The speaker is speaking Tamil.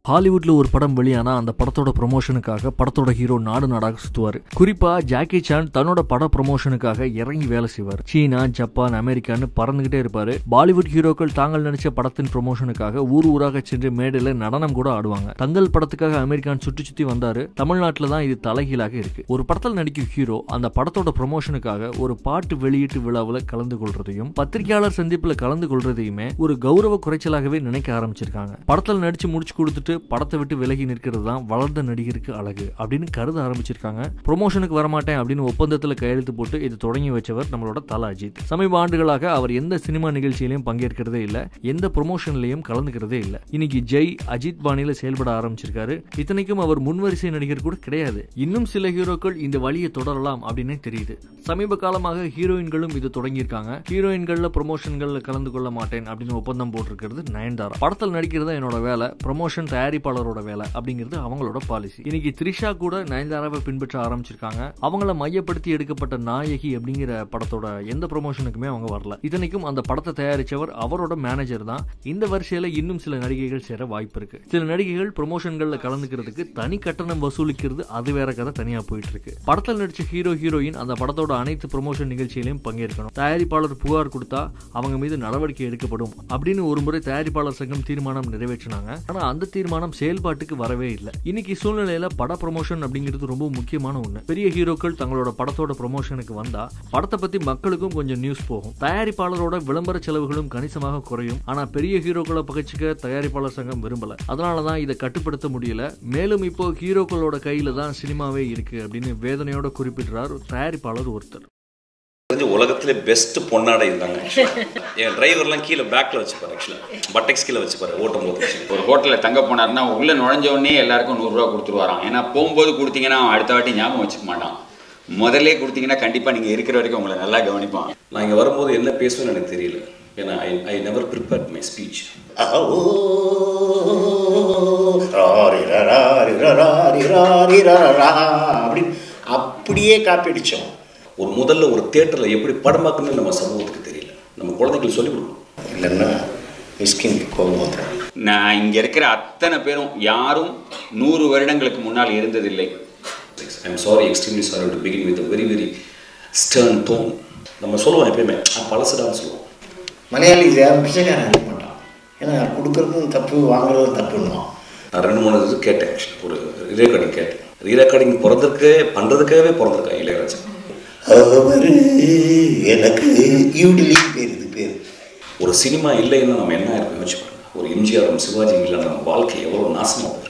ஹாலிவுட்ல ஒரு படம் வெளியானா அந்த படத்தோட ப்ரொமோஷனுக்காக படத்தோட ஹீரோ நாடு நாடாக சுத்துவாரு குறிப்பா ஜாக்கி சான் தன்னோட பட ப்ரொமோஷனுக்காக இறங்கி வேலை செய்வார் சீனா ஜப்பான் அமெரிக்கான்னு பறந்துகிட்டே இருப்பாரு பாலிவுட் ஹீரோக்கள் தாங்கள் நடிச்ச படத்தின் ப்ரொமோஷனுக்காக ஊர் ஊராக சென்று மேடையில நடனம் கூட ஆடுவாங்க தங்கள் படத்துக்காக அமெரிக்கான் சுற்றி சுத்தி வந்தாரு தமிழ்நாட்டில் தான் இது தலைகீழாக இருக்கு ஒரு படத்தில் நடிக்கும் ஹீரோ அந்த படத்தோட ப்ரொமோஷனுக்காக ஒரு பாட்டு வெளியீட்டு விழாவில் கலந்து கொள்றதையும் பத்திரிகையாளர் சந்திப்புல கலந்து கொள்றதையுமே ஒரு கௌரவ குறைச்சலாகவே நினைக்க ஆரம்பிச்சிருக்காங்க படத்தில் நடிச்சு முடிச்சு கொடுத்துட்டு படத்தை விட்டு விலகி நிற்கிறது தான் வளர்ந்த நடிகருக்கு அழகு அப்படின்னு கருத ஆரம்பிச்சிருக்காங்க ப்ரொமோஷனுக்கு வரமாட்டேன் அப்படின்னு ஒப்பந்தத்தில் கையெழுத்து போட்டு இது தொடங்கி வச்சவர் நம்மளோட தல அஜித் சமீப ஆண்டுகளாக அவர் எந்த சினிமா நிகழ்ச்சியிலையும் பங்கேற்கிறதே இல்லை எந்த ப்ரொமோஷன்லையும் கலந்துக்கிறதே இல்லை இன்னைக்கு ஜெய் அஜித் பாணியில செயல்பட ஆரம்பிச்சிருக்காரு இத்தனைக்கும் அவர் முன்வரிசை நடிகர் கூட கிடையாது இன்னும் சில ஹீரோக்கள் இந்த வழியை தொடரலாம் அப்படின்னு தெரியுது சமீப காலமாக ஹீரோயின்களும் இது தொடங்கியிருக்காங்க ஹீரோயின்கள்ல ப்ரொமோஷன்கள்ல கலந்து கொள்ள மாட்டேன் அப்படின்னு ஒப்பந்தம் போட்டிருக்கிறது நயன்தாரா படத்தில் நடிக்கிறது என்னோட வேலை ப்ரொமோஷன் தயாரிப்பாளரோட வேலை அப்படிங்கிறது அவங்களோட பாலிசி இன்னைக்கு த்ரிஷா கூட நயன்தாராவை பின்பற்ற ஆரம்பிச்சிருக்காங்க அவங்கள மையப்படுத்தி எடுக்கப்பட்ட நாயகி அப்படிங்கிற படத்தோட எந்த ப்ரொமோஷனுக்குமே அவங்க வரல இத்தனைக்கும் அந்த படத்தை தயாரிச்சவர் அவரோட மேனேஜர் தான் இந்த வரிசையில இன்னும் சில நடிகைகள் சேர வாய்ப்பு இருக்கு சில நடிகைகள் ப்ரொமோஷன்கள்ல கலந்துக்கிறதுக்கு தனி கட்டணம் வசூலிக்கிறது அது வேற கதை தனியா போயிட்டு இருக்கு படத்தில் நடிச்ச ஹீரோ ஹீரோயின் அந்த படத்தோட அனைத்து ப்ரொமோஷன் நிகழ்ச்சியிலையும் பங்கேற்கணும் தயாரிப்பாளர் புகார் கொடுத்தா அவங்க மீது நடவடிக்கை எடுக்கப்படும் அப்படின்னு ஒரு முறை தயாரிப்பாளர் சங்கம் தீர்மானம் நிறைவேற்றினாங்க ஆனா அந்த தீர்மானம் செயல்பாட்டுக்கு வரவே இல்லை இன்னைக்கு சூழ்நிலையில பட ப்ரொமோஷன் அப்படிங்கிறது ரொம்ப முக்கியமான ஒண்ணு பெரிய ஹீரோக்கள் தங்களோட படத்தோட ப்ரொமோஷனுக்கு வந்தா படத்தை பத்தி மக்களுக்கும் கொஞ்சம் நியூஸ் போகும் தயாரிப்பாளரோட விளம்பர செலவுகளும் கணிசமாக குறையும் ஆனா பெரிய ஹீரோக்களை பகிச்சுக்க தயாரிப்பாளர் சங்கம் விரும்பல அதனாலதான் இதை கட்டுப்படுத்த முடியல மேலும் இப்போ ஹீரோக்களோட கையில தான் சினிமாவே இருக்கு அப்படின்னு வேதனையோட குறிப்பிடுறார் தயாரிப்பாளர் ஒருத்தர் தெரிஞ்ச உலகத்திலே பெஸ்ட் பொன்னாடை இருந்தாங்க என் டிரைவர்லாம் கீழே பேக்கில் வச்சுப்பாரு ஆக்சுவலாக பட்டெக்ஸ் கீழே வச்சுப்பாரு ஓட்டும் போது ஒரு ஹோட்டலில் தங்க போனாருன்னா உள்ளே நுழைஞ்ச உடனே எல்லாருக்கும் நூறுரூவா கொடுத்துருவாராம் ஏன்னா போகும்போது கொடுத்தீங்கன்னா அவன் அடுத்த வாட்டி ஞாபகம் வச்சுக்க மாட்டான் முதல்ல கொடுத்தீங்கன்னா கண்டிப்பாக நீங்கள் இருக்கிற வரைக்கும் உங்களை நல்லா கவனிப்பான் நான் இங்கே வரும்போது என்ன பேசுவேன்னு எனக்கு தெரியல ஏன்னா I I never prepared my speech அப்படின்னு அப்படியே காப்பி அடித்தோம் ஒரு முதல்ல ஒரு தேட்டரில் எப்படி படமாக்கணும்னு நம்ம சமூகத்துக்கு தெரியல நம்ம குழந்தைகளுக்கு சொல்லிக் கொடுக்கணும் இல்லைன்னா மிஸ்கின்க்கு கோபம் வந்துடும் நான் இங்கே இருக்கிற அத்தனை பேரும் யாரும் நூறு வருடங்களுக்கு முன்னால் இருந்ததில்லை I am sorry extremely sorry to begin with very very stern tone நம்ம சொல்லுவோம் எப்பயுமே "ஆ, பழசுடான்னு சொல்லுவோம் மலையாளிஸ் யாரும் பிச்சைக்காரன் இருக்க மாட்டான் ஏன்னா கொடுக்குறதும் தப்பு வாங்குறதும் தப்புன்னுவான் நான் ரெண்டு மூணு இது கேட்டேன் actually. ஒரு ரீரெக்கார்டிங் கேட்டேன் ரீரெக்கார்டிங் பிறந்திருக்கே பண்ணுறதுக்காகவே பிறந்திருக்கா இளையராஜா அவர் எனக்கு யூடிலி பேர் இது பேர் ஒரு சினிமா இல்லைன்னா நம்ம என்ன இருக்கும் யோசிச்சு பாருங்க ஒரு எம்ஜிஆர் சிவாஜி இல்லைன்னா நம்ம வாழ்க்கை எவ்வளோ நாசமாக போகும்